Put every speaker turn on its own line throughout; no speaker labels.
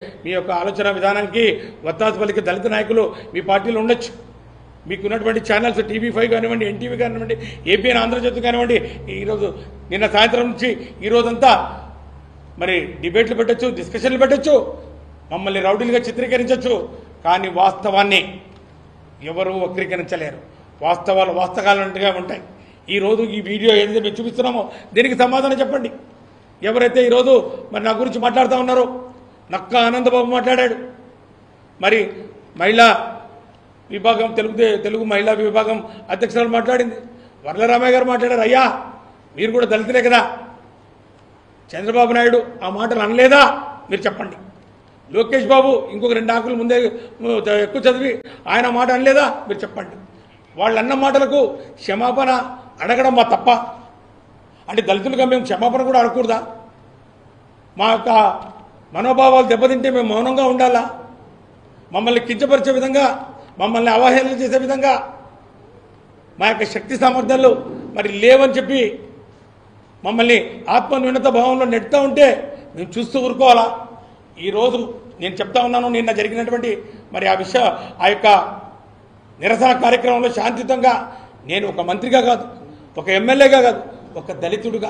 మీ యొక్క ఆలోచన విధానానికి వత్తాసు పలికి దళిత నాయకులు మీ పార్టీలో ఉండొచ్చు మీకున్నటువంటి ఛానల్స్ టీవీ ఫైవ్ కానివ్వండి ఎన్టీవీ కానివ్వండి ఏపీఎన్ ఆంధ్రజ్యోతి కానివ్వండి ఈరోజు నిన్న సాయంత్రం నుంచి ఈ రోజంతా మరి డిబేట్లు పెట్టొచ్చు డిస్కషన్లు పెట్టొచ్చు మమ్మల్ని రౌడీలుగా చిత్రీకరించవచ్చు కానీ వాస్తవాన్ని ఎవరు వక్రీకరించలేరు వాస్తవాలు వాస్తవాలంటగా ఉంటాయి ఈ రోజు ఈ వీడియో ఏదైతే మేము చూపిస్తున్నామో దీనికి సమాధానం చెప్పండి ఎవరైతే ఈరోజు మరి నా గురించి మాట్లాడుతూ ఉన్నారో నక్క ఆనందబాబు మాట్లాడాడు మరి మహిళా విభాగం తెలుగు తెలుగు మహిళా విభాగం అధ్యక్షురాలు మాట్లాడింది వరలరామయ్య గారు మాట్లాడారు అయ్యా మీరు కూడా దళితులే కదా చంద్రబాబు నాయుడు ఆ మాటలు అనలేదా మీరు చెప్పండి లోకేష్ బాబు ఇంకొక రెండు ఆకులు ముందే ము- ఎక్కువ చదివి ఆయన మాట అనలేదా మీరు చెప్పండి వాళ్ళు అన్న మాటలకు క్షమాపణ అడగడం మా తప్ప అంటే దళితులుగా మేము క్షమాపణ కూడా అడగకూడదా మా యొక్క మనోభావాలు దెబ్బతింటే మేము మౌనంగా ఉండాలా మమ్మల్ని కించపరిచే విధంగా మమ్మల్ని అవహేళన చేసే విధంగా మా యొక్క శక్తి సామర్థ్యాలు మరి లేవని చెప్పి మమ్మల్ని ఆత్మన్యూనత భావంలో నెడుతూ ఉంటే మేము చూస్తూ ఊరుకోవాలా ఈరోజు నేను చెప్తా ఉన్నాను నిన్న జరిగినటువంటి మరి ఆ విషయ ఆ యొక్క నిరసన కార్యక్రమంలో శాంతియుతంగా నేను ఒక మంత్రిగా కాదు ఒక ఎమ్మెల్యేగా కాదు ఒక దళితుడుగా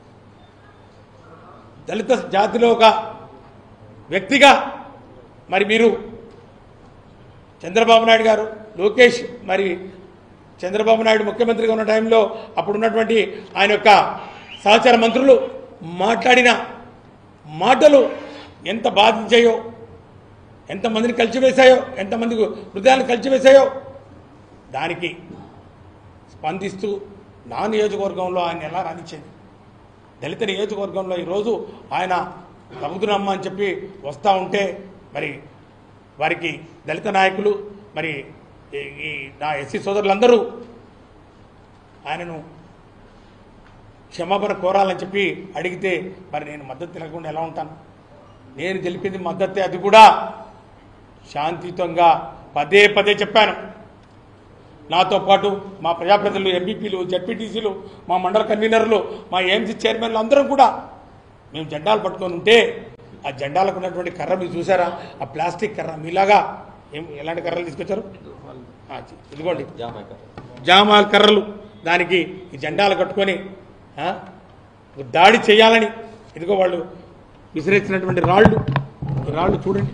దళిత జాతిలో ఒక వ్యక్తిగా మరి మీరు చంద్రబాబు నాయుడు గారు లోకేష్ మరి చంద్రబాబు నాయుడు ముఖ్యమంత్రిగా ఉన్న టైంలో అప్పుడున్నటువంటి ఆయన యొక్క సహచార మంత్రులు మాట్లాడిన మాటలు ఎంత బాధించాయో ఎంతమందిని కలిసివేశాయో ఎంతమందికి హృదయాన్ని కలిసివేశాయో దానికి స్పందిస్తూ నా నియోజకవర్గంలో ఆయన ఎలా రాణించింది దళిత నియోజకవర్గంలో ఈరోజు ఆయన తగ్గుతున్నామ్మా అని చెప్పి వస్తూ ఉంటే మరి వారికి దళిత నాయకులు మరి ఈ- ఈ నా ఎస్సీ సోదరులందరూ ఆయనను క్షమాపణ కోరాలని చెప్పి అడిగితే మరి నేను మద్దతు తినకుండా ఎలా ఉంటాను నేను తెలిపింది మద్దతే అది కూడా శాంతియుతంగా పదే పదే చెప్పాను నాతో పాటు మా ప్రజాప్రతినిధులు ఎంపీపీలు జడ్పీటీసీలు మా మండల కన్వీనర్లు మా ఏఎంసీ చైర్మన్లు అందరం కూడా మేము జెండాలు పట్టుకొని ఉంటే ఆ జెండాలకు ఉన్నటువంటి కర్ర మీరు చూసారా ఆ ప్లాస్టిక్ కర్ర మీలాగా ఏం ఎలాంటి కర్రలు తీసుకొచ్చారు ఆ, ఇదిగోండి జామాల్ కర్రలు దానికి ఈ జెండాలు కట్టుకొని ఆ, ఒక దాడి చేయాలని ఇదిగో వాళ్ళు విసిరేసినటువంటి రాళ్ళు ఈ రాళ్ళు చూడండి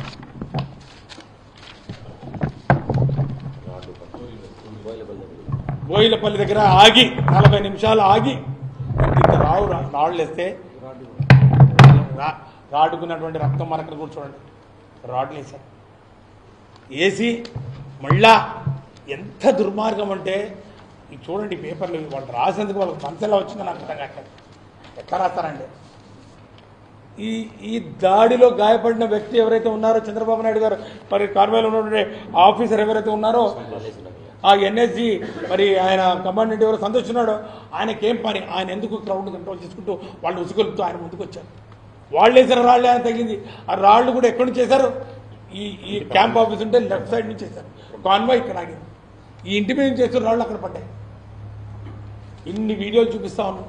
బోయిలపల్లి దగ్గర ఆగి నలభై నిమిషాలు ఆగి ఇంత రావు రా- రాళ్ళు వేస్తే రా- రాడుకున్నటువంటి రక్తం మనకు కూడా చూడండి రాడ్లు వేశారు వేసి మళ్ళా ఎంత దుర్మార్గం అంటే ఇది చూడండి ఈ పేపర్లు వాళ్ళు రాసేందుకు వాళ్ళకి మనసు ఎలా వచ్చిందో నాకు అర్థం కావట్లేదు ఎట్లా రాస్తారండి ఈ ఈ దాడిలో గాయపడిన వ్యక్తి ఎవరైతే ఉన్నారో చంద్రబాబు నాయుడు గారు మరి కార్యాలయంలో ఉన్నటువంటి ఆఫీసర్ ఎవరైతే ఉన్నారో ఆ ఎన్ఎస్జి మరి ఆయన కమాండెంట్ ఎవరు సంతోషిస్తున్నాడో ఆయనకి ఏం పని ఆయన ఎందుకు క్రౌడ్ కంట్రోల్ చేసుకుంటూ వాళ్ళు ఉసుగులుతూ ఆయన ముందుకు వచ్చారు వాళ్ళు వేసిన రాళ్ళు ఆయన తగిలింది ఆ రాళ్ళు కూడా ఎక్కడి నుంచి చేశారు ఈ ఈ క్యాంప్ ఆఫీస్ ఉంటే లెఫ్ట్ సైడ్ నుంచి చేశారు కాన్వాయ్ ఇక్కడ ఆగింది ఈ ఇంటి మీద నుంచి చేస్తున్న రాళ్ళు అక్కడ పడ్డాయి ఇన్ని వీడియోలు చూపిస్తా ఉన్నాం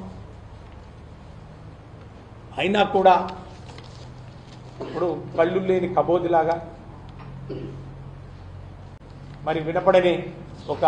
అయినా కూడా ఇప్పుడు కళ్ళు లేని కబోదిలాగా మరి వినపడని ఒక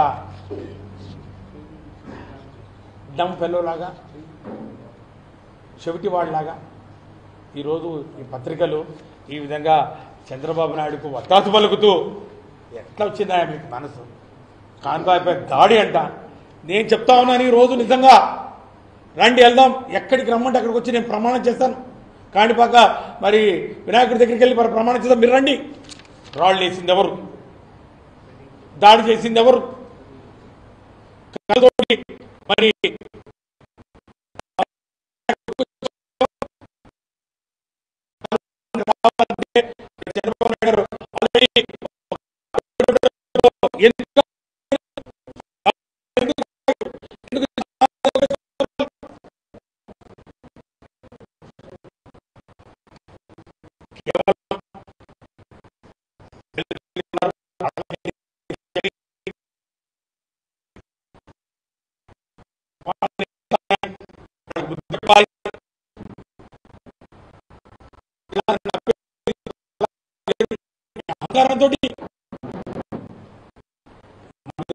డమ్ ఫెలోలాగా చెవిటివాడిలాగా ఈరోజు ఈ పత్రికలు ఈ విధంగా చంద్రబాబు నాయుడుకు వత్తాసు పలుకుతూ ఎట్లా వచ్చిందా మీకు మనసు కాన్వాయ్పై దాడి అంట నేను చెప్తా ఉన్నాను ఈ రోజు నిజంగా రండి వెళ్దాం ఎక్కడికి రమ్మంటే అక్కడికి వచ్చి నేను ప్రమాణం చేస్తాను కాణిపాక మరి వినాయకుడి దగ్గరికి వెళ్ళి మరి ప్రమాణం చేద్దాం మీరు రండి రాళ్ళు వేసింది ఎవరు దాడి చేసింది ఎవరు కళ్ళతోటి మరి చంద్రబాబు నాయుడు గారు already ఎందుకు ఎందుకు వాళ్ళని అహంకారంతో